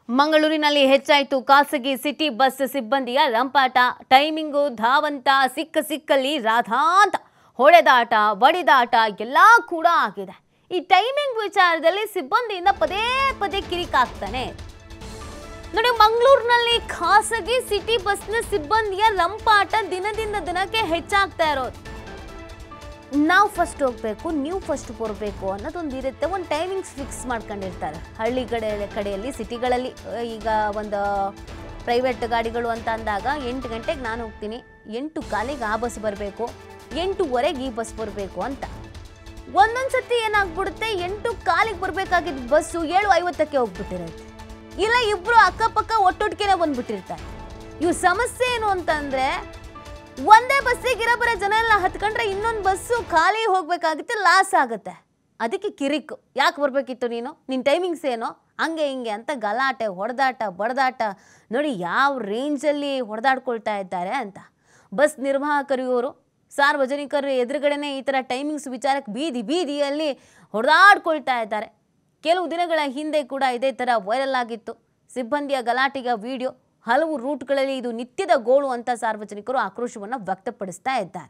ಮಂಗಳೂರಿನಲ್ಲಿ ಹೆಚ್ಚಾಯಿತು ಖಾಸಗಿ ಸಿಟಿ ಬಸ್ ಸಿಬ್ಬಂದಿಯ ರಂಪಾಟ ಟೈಮಿಂಗು ಧಾವಂತ ಸಿಕ್ಕ ಸಿಕ್ಕಲ್ಲಿ ರಾಧಾಂತ ಹೊಡೆದಾಟ ಬಡಿದಾಟ ಎಲ್ಲ ಕೂಡ ಆಗಿದೆ ಈ ಟೈಮಿಂಗ್ ವಿಚಾರದಲ್ಲಿ ಸಿಬ್ಬಂದಿಯಿಂದ ಪದೇ ಪದೇ ಕಿರಿಕಾಗ್ತಾನೆ ನೋಡಿ ಮಂಗಳೂರಿನಲ್ಲಿ ಖಾಸಗಿ ಸಿಟಿ ಬಸ್ನ ಸಿಬ್ಬಂದಿಯ ರಂಪಾಟ ದಿನದಿಂದ ದಿನಕ್ಕೆ ಹೆಚ್ಚಾಗ್ತಾ ಇರೋದು ನಾವು ಫಸ್ಟ್ ಹೋಗಬೇಕು ನೀವು ಫಸ್ಟ್ ಬರಬೇಕು ಅನ್ನೋದೊಂದು ಇರುತ್ತೆ ಒಂದು ಟೈಮಿಂಗ್ಸ್ ಫಿಕ್ಸ್ ಮಾಡ್ಕೊಂಡಿರ್ತಾರೆ ಹಳ್ಳಿ ಕಡೆ ಕಡೆಯಲ್ಲಿ ಸಿಟಿಗಳಲ್ಲಿ ಅಹ್, ಈಗ ಒಂದು ಪ್ರೈವೇಟ್ ಗಾಡಿಗಳು ಅಂತ ಅಂದಾಗ ಎಂಟು ಗಂಟೆಗೆ ನಾನು ಹೋಗ್ತೀನಿ ಎಂಟು ಕಾಲಿಗೆ ಆ ಬಸ್ ಬರಬೇಕು ಎಂಟೂವರೆಗೆ ಈ ಬಸ್ ಬರಬೇಕು ಅಂತ ಒಂದೊಂದು ಸತಿ ಏನಾಗ್ಬಿಡುತ್ತೆ ಎಂಟು ಕಾಲಿಗೆ ಬರಬೇಕಾಗಿದ್ದ ಬಸ್ಸು ಏಳು ಐವತ್ತಕ್ಕೆ ಹೋಗ್ಬಿಟ್ಟಿರುತ್ತೆ ಇಲ್ಲ ಇಬ್ಬರು ಅಕ್ಕಪಕ್ಕ ಒಟ್ಟೊಟ್ಟಿಗೆನೆ ಬಂದ್ಬಿಟ್ಟಿರ್ತಾರೆ ಇವು ಸಮಸ್ಯೆ ಏನು ಅಂತಂದ್ರೆ ಒಂದೇ ಬಸ್ಸಿಗೆ ಇರೋ ಬರೋ ಜನ ಎಲ್ಲ ಹತ್ಕೊಂಡ್ರೆ ಇನ್ನೊಂದು ಬಸ್ಸು ಖಾಲಿ ಹೋಗ್ಬೇಕಾಗಿತ್ತು ಲಾಸ್ ಆಗುತ್ತೆ ಅದಕ್ಕೆ ಕಿರಿಕು ಯಾಕೆ ಬರಬೇಕಿತ್ತು ನೀನು ನಿನ್ನ ಟೈಮಿಂಗ್ಸ್ ಏನು ಹಂಗೆ ಹಿಂಗೆ ಅಂತ ಗಲಾಟೆ ಹೊಡೆದಾಟ ಬಡದಾಟ ನೋಡಿ ಯಾವ ರೇಂಜಲ್ಲಿ ಹೊಡೆದಾಡ್ಕೊಳ್ತಾ ಇದ್ದಾರೆ ಅಂತ ಬಸ್ ನಿರ್ವಾಹಕರು ಇವರು ಸಾರ್ವಜನಿಕರ ಎದುರುಗಡೆನೆ ಈ ಥರ ಟೈಮಿಂಗ್ಸ್ ವಿಚಾರಕ್ಕೆ ಬೀದಿ ಬೀದಿಯಲ್ಲಿ ಹೊಡೆದಾಡ್ಕೊಳ್ತಾ ಇದ್ದಾರೆ ಕೆಲವು ದಿನಗಳ ಹಿಂದೆ ಕೂಡ ಇದೇ ಥರ ವೈರಲ್ ಆಗಿತ್ತು ಸಿಬ್ಬಂದಿಯ ಗಲಾಟೆಯ ವಿಡಿಯೋ ಹಲವು ರೂಟ್ಗಳಲ್ಲಿ ಇದು ನಿತ್ಯದ ಗೋಳು ಅಂತ ಸಾರ್ವಜನಿಕರು ಆಕ್ರೋಶವನ್ನು ವ್ಯಕ್ತಪಡಿಸ್ತಾ ಇದ್ದಾರೆ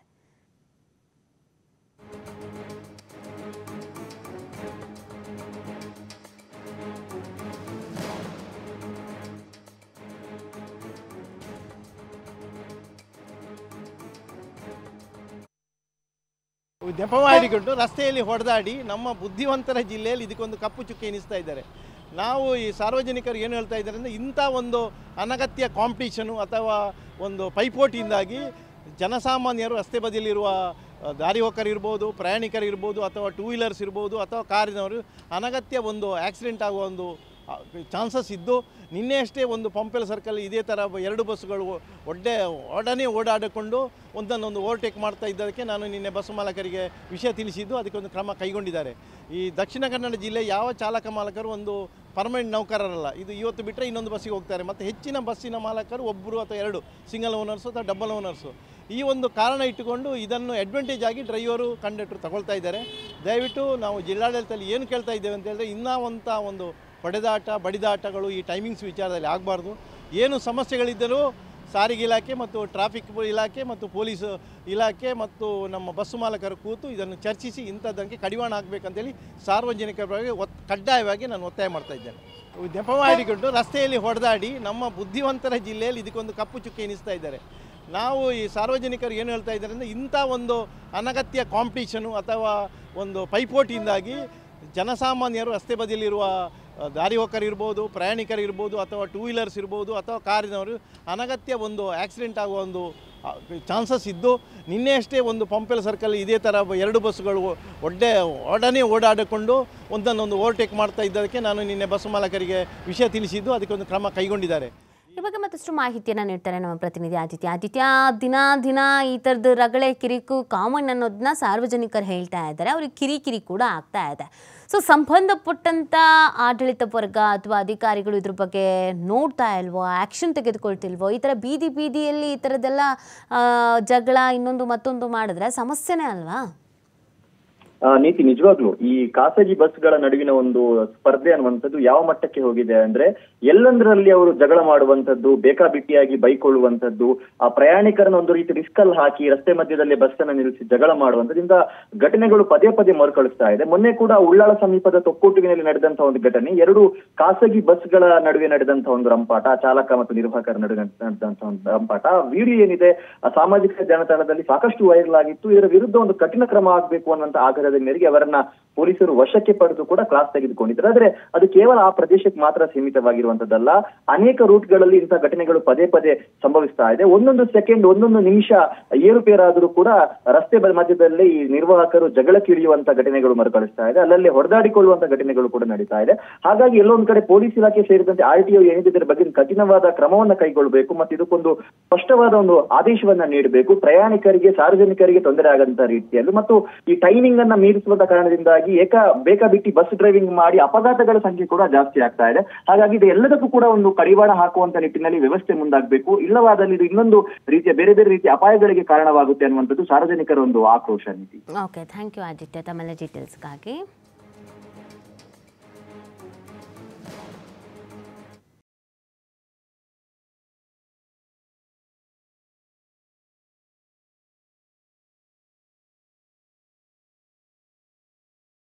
ನೆಪ ಮಾಡಿಕೊಂಡು ರಸ್ತೆಯಲ್ಲಿ ಹೊಡೆದಾಡಿ ನಮ್ಮ ಬುದ್ಧಿವಂತರ ಜಿಲ್ಲೆಯಲ್ಲಿ ಇದಕ್ಕೊಂದು ಕಪ್ಪು ಚುಕ್ಕೆ ಎನಿಸ್ತಾ ಇದ್ದಾರೆ ನಾವು ಈ ಸಾರ್ವಜನಿಕರು ಏನು ಹೇಳ್ತಾ ಇದ್ದಾರೆ ಅಂದರೆ ಇಂಥ ಒಂದು ಅನಗತ್ಯ ಕಾಂಪಿಟೇಷನು ಅಥವಾ ಒಂದು ಪೈಪೋಟಿಯಿಂದಾಗಿ ಜನಸಾಮಾನ್ಯರು ರಸ್ತೆ ಬದಿಯಲ್ಲಿರುವ ಆ, ದಾರಿ ಹೋಕರು ಇರ್ಬೋದು ಪ್ರಯಾಣಿಕರು ಇರ್ಬೋದು ಅಥವಾ ಟೂ ವೀಲರ್ಸ್ ಇರ್ಬೋದು ಅಥವಾ ಕಾರಿನವರು ಅನಗತ್ಯ ಒಂದು ಆಕ್ಸಿಡೆಂಟ್ ಆಗುವ ಒಂದು ಚಾನ್ಸಸ್ ಇದ್ದು ನಿನ್ನೆ ಅಷ್ಟೇ ಒಂದು ಪಂಪೆಲ್ ಸರ್ಕಲ್ ಇದೇ ಥರ ಬ- ಎರಡು ಬಸ್ಸುಗಳು ಒಡ್ಡೆ ಒಡನೆ ಓಡಾಡಿಕೊಂಡು ಒಂದನ್ನೊಂದು ಓವರ್ಟೇಕ್ ಮಾಡ್ತಾ ಇದ್ದದಕ್ಕೆ ನಾನು ನಿನ್ನೆ ಬಸ್ ಮಾಲಕರಿಗೆ ವಿಷಯ ತಿಳಿಸಿದ್ದು ಅದಕ್ಕೆ ಒಂದು ಕ್ರಮ ಕೈಗೊಂಡಿದ್ದಾರೆ ಈ ದಕ್ಷಿಣ ಕನ್ನಡ ಜಿಲ್ಲೆ ಯಾವ ಚಾಲಕ ಮಾಲಕರು ಒಂದು ಪರ್ಮನೆಂಟ್ ನೌಕರರಲ್ಲ ಇದು ಇವತ್ತು ಬಿಟ್ಟರೆ ಇನ್ನೊಂದು ಬಸ್ಸಿಗೆ ಹೋಗ್ತಾರೆ ಮತ್ತು ಹೆಚ್ಚಿನ ಬಸ್ಸಿನ ಮಾಲಕರು ಒಬ್ಬರು ಅಥವಾ ಎರಡು ಸಿಂಗಲ್ ಓನರ್ಸು ಅಥವಾ ಡಬಲ್ ಓನರ್ಸು ಈ ಒಂದು ಕಾರಣ ಇಟ್ಟುಕೊಂಡು ಇದನ್ನು ಅಡ್ವಾಂಟೇಜ್ ಆಗಿ ಡ್ರೈವರು ಕಂಡಕ್ಟರ್ ತಗೊಳ್ತಾ ಇದ್ದಾರೆ ದಯವಿಟ್ಟು ನಾವು ಜಿಲ್ಲಾಡಳಿತದಲ್ಲಿ ಏನು ಕೇಳ್ತಾ ಇದ್ದೇವೆ ಅಂತ ಹೇಳಿದ್ರೆ ಇನ್ನವಂಥ ಒಂದು ಹೊಡೆದಾಟ ಬಡಿದಾಟಗಳು ಈ ಟೈಮಿಂಗ್ಸ್ ವಿಚಾರದಲ್ಲಿ ಆಗಬಾರ್ದು ಏನು ಸಮಸ್ಯೆಗಳಿದ್ದರೂ ಸಾರಿಗೆ ಇಲಾಖೆ ಮತ್ತು ಟ್ರಾಫಿಕ್ ಇಲಾಖೆ ಮತ್ತು ಪೊಲೀಸ್ ಇಲಾಖೆ ಮತ್ತು ನಮ್ಮ ಬಸ್ಸು ಮಾಲಕರು ಕೂತು ಇದನ್ನು ಚರ್ಚಿಸಿ ಇಂಥದ್ದಕ್ಕೆ ಕಡಿವಾಣ ಆಗಬೇಕಂತೇಳಿ ಸಾರ್ವಜನಿಕರ ಬಗ್ಗೆ ಒತ್ ಕಡ್ಡಾಯವಾಗಿ ನಾನು ಒತ್ತಾಯ ಮಾಡ್ತಾ ಇದ್ದೇನೆ ನೆಪ ಮಾಡಿಕೊಂಡು ರಸ್ತೆಯಲ್ಲಿ ಹೊಡೆದಾಡಿ ನಮ್ಮ ಬುದ್ಧಿವಂತರ ಜಿಲ್ಲೆಯಲ್ಲಿ ಇದಕ್ಕೊಂದು ಕಪ್ಪು ಚುಕ್ಕೆ ಎನಿಸ್ತಾ ಇದ್ದಾರೆ ನಾವು ಈ ಸಾರ್ವಜನಿಕರು ಏನು ಹೇಳ್ತಾ ಇದ್ದಾರೆ ಅಂದರೆ ಇಂಥ ಒಂದು ಅನಗತ್ಯ ಕಾಂಪಿಟೇಷನು ಅಥವಾ ಒಂದು ಪೈಪೋಟಿಯಿಂದಾಗಿ ಜನಸಾಮಾನ್ಯರು ರಸ್ತೆ ಬದಿಯಲ್ಲಿರುವ ಆ, ದಾರಿ ಹೋಕರು ಇರ್ಬೋದು ಪ್ರಯಾಣಿಕರು ಇರ್ಬೋದು ಅಥವಾ ಟೂ ವೀಲರ್ಸ್ ಇರ್ಬೋದು ಅಥವಾ ಕಾರಿನವರು ಅನಗತ್ಯ ಒಂದು ಆಕ್ಸಿಡೆಂಟ್ ಆಗುವ ಒಂದು ಚಾನ್ಸಸ್ ಇದ್ದು ನಿನ್ನೆ ಅಷ್ಟೇ ಒಂದು ಪಂಪೆಲ್ ಸರ್ಕಲ್ ಇದೇ ಥರ ಬ- ಎರಡು ಬಸ್ಸುಗಳು ಒಡ್ಡೆ ಒಡನೆ ಓಡಾಡಿಕೊಂಡು ಒಂದನ್ನೊಂದು ಓವರ್ಟೇಕ್ ಮಾಡ್ತಾ ಇದ್ದದಕ್ಕೆ ನಾನು ನಿನ್ನೆ ಬಸ್ ಮಾಲಕರಿಗೆ ವಿಷಯ ತಿಳಿಸಿದ್ದು ಅದಕ್ಕೆ ಒಂದು ಕ್ರಮ ಕೈಗೊಂಡಿದ್ದಾರೆ ಈ ಬಗ್ಗೆ ಮತ್ತಷ್ಟು ಮಾಹಿತಿಯನ್ನು ನೀಡ್ತಾರೆ ನಮ್ಮ ಪ್ರತಿನಿಧಿ ಆದಿತ್ಯ ಆದಿತ್ಯ ದಿನ ದಿನ ಈ ಥರದ್ದು ರಗಳೆ ಕಿರಿಕು ಕಾಮನ್ ಅನ್ನೋದನ್ನ ಸಾರ್ವಜನಿಕರು ಹೇಳ್ತಾ ಇದ್ದಾರೆ ಅವ್ರಿಗೆ ಕಿರಿಕಿರಿ ಕೂಡ ಆಗ್ತಾ ಇದೆ ಸೊ ಸಂಬಂಧಪಟ್ಟಂಥ ಆಡಳಿತ ವರ್ಗ ಅಥವಾ ಅಧಿಕಾರಿಗಳು ಇದ್ರ ಬಗ್ಗೆ ನೋಡ್ತಾ ಇಲ್ವೋ ಆ್ಯಕ್ಷನ್ ತೆಗೆದುಕೊಳ್ತಿಲ್ವೋ ಈ ಥರ ಬೀದಿ ಬೀದಿಯಲ್ಲಿ ಈ ಥರದ್ದೆಲ್ಲ ಆ, ಜಗಳ ಇನ್ನೊಂದು ಮತ್ತೊಂದು ಮಾಡಿದ್ರೆ ಸಮಸ್ಯೆನೇ ಅಲ್ವಾ ಆ, ನೀತಿ ನಿಜವಾಗ್ಲು ಈ ಖಾಸಗಿ ಬಸ್ಗಳ ನಡುವಿನ ಒಂದು ಸ್ಪರ್ಧೆ ಅನ್ನುವಂಥದ್ದು ಯಾವ ಮಟ್ಟಕ್ಕೆ ಹೋಗಿದೆ ಅಂದ್ರೆ ಎಲ್ಲಂದ್ರಲ್ಲಿ ಅವರು ಜಗಳ ಮಾಡುವಂತದ್ದು ಬೇಕಾಬಿಟ್ಟಿಯಾಗಿ ಬೈಕೊಳ್ಳುವಂತದ್ದು ಆ ಪ್ರಯಾಣಿಕರನ್ನ ಒಂದು ರೀತಿ ರಿಸ್ಕ್ ಅಲ್ಲಿ ಹಾಕಿ ರಸ್ತೆ ಮಧ್ಯದಲ್ಲಿ ಬಸ್ ಅನ್ನ ನಿಲ್ಲಿಸಿ ಜಗಳ ಮಾಡುವಂತದ್ದು ಇಂಥ ಘಟನೆಗಳು ಪದೇ ಪದೇ ಮರುಕಳಿಸ್ತಾ ಇದೆ ಮೊನ್ನೆ ಕೂಡ ಉಳ್ಳಾಳ ಸಮೀಪದ ತೊಕ್ಕೋಟುವಿನಲ್ಲಿ ನಡೆದಂತ ಒಂದು ಘಟನೆ ಎರಡು ಖಾಸಗಿ ಬಸ್ಗಳ ನಡುವೆ ನಡೆದಂತ ಒಂದು ರಂಪಾಟ ಚಾಲಕ ಮತ್ತು ನಿರ್ವಾಹಕರ ನಡುವೆ ನಡೆದಂತ ಒಂದು ರಂಪಾಟ ಆ ವಿಡಿಯೋ ಏನಿದೆ ಆ ಸಾಮಾಜಿಕ ಜಾಲತಾಣದಲ್ಲಿ ಸಾಕಷ್ಟು ವೈರಲ್ ಆಗಿತ್ತು ಇದರ ವಿರುದ್ಧ ಒಂದು ಕಠಿಣ ಕ್ರಮ ಆಗಬೇಕು ಅನ್ನುವಂತ ಆಗ್ರಹದ ಮೇರೆಗೆ ಅವರನ್ನ ಪೊಲೀಸರು ವಶಕ್ಕೆ ಪಡೆದು ಕೂಡ ಕ್ಲಾಸ್ ತೆಗೆದುಕೊಂಡಿದ್ದಾರೆ ಆದ್ರೆ ಅದು ಕೇವಲ ಆ ಪ್ರದೇಶಕ್ಕೆ ಮಾತ್ರ ಸೀಮಿತವಾಗಿರುವಂತದ್ದಲ್ಲ ಅನೇಕ ರೂಟ್ಗಳಲ್ಲಿ ಇಂತಹ ಘಟನೆಗಳು ಪದೇ ಪದೇ ಸಂಭವಿಸ್ತಾ ಇದೆ ಒಂದೊಂದು ಸೆಕೆಂಡ್ ಒಂದೊಂದು ನಿಮಿಷ ಏರುಪೇರಾದರೂ ಕೂಡ ರಸ್ತೆ ಬ- ಮಧ್ಯದಲ್ಲಿ ಈ ನಿರ್ವಾಹಕರು ಜಗಳಕ್ಕಿಳಿಯುವಂತ ಘಟನೆಗಳು ಮರುಕಳಿಸ್ತಾ ಇದೆ ಅಲ್ಲಲ್ಲಿ ಹೊಡೆದಾಡಿಕೊಳ್ಳುವಂತ ಘಟನೆಗಳು ಕೂಡ ನಡೀತಾ ಇದೆ ಹಾಗಾಗಿ ಎಲ್ಲೊಂದ್ ಕಡೆ ಪೊಲೀಸ್ ಇಲಾಖೆ ಸೇರಿದಂತೆ ಆರ್ ಟಿ ಏನಿದೆ ಇದರ ಬಗ್ಗೆ ಕಠಿಣವಾದ ಕ್ರಮವನ್ನ ಕೈಗೊಳ್ಳಬೇಕು ಮತ್ತು ಇದಕ್ಕೊಂದು ಸ್ಪಷ್ಟವಾದ ಒಂದು ಆದೇಶವನ್ನ ನೀಡಬೇಕು ಪ್ರಯಾಣಿಕರಿಗೆ ಸಾರ್ವಜನಿಕರಿಗೆ ತೊಂದರೆ ಆಗಂತ ರೀತಿಯಲ್ಲಿ ಮತ್ತು ಈ ಟೈಮಿಂಗ್ ಅನ್ನ ಮೀರಿಸುವಂತ ಕಾರಣದಿಂದಾಗಿ ಏಕ ಬೇಕಾಬಿಟ್ಟಿ ಬಸ್ ಡ್ರೈವಿಂಗ್ ಮಾಡಿ ಅಪಘಾತಗಳ ಸಂಖ್ಯೆ ಕೂಡ ಜಾಸ್ತಿ ಆಗ್ತಾ ಇದೆ ಹಾಗಾಗಿ ಇದು ಎಲ್ಲದಕ್ಕೂ ಕೂಡ ಒಂದು ಕಡಿವಾಣ ಹಾಕುವಂತ ನಿಟ್ಟಿನಲ್ಲಿ ವ್ಯವಸ್ಥೆ ಮುಂದಾಗಬೇಕು ಇಲ್ಲವಾದಲ್ಲಿ ಇದು ಇನ್ನೊಂದು ರೀತಿಯ ಬೇರೆ ಬೇರೆ ರೀತಿಯ ಅಪಾಯಗಳಿಗೆ ಕಾರಣವಾಗುತ್ತೆ ಅನ್ನುವಂಥದ್ದು ಸಾರ್ವಜನಿಕರ ಒಂದು ಆಕ್ರೋಶ ನೀತಿ ಓಕೆ ಥ್ಯಾಂಕ್ ಯು ಆದಿತ್ಯ ತಮ್ಮೆಲ್ಲ ಡೀಟೇಲ್ಸ್ಗಾಗಿ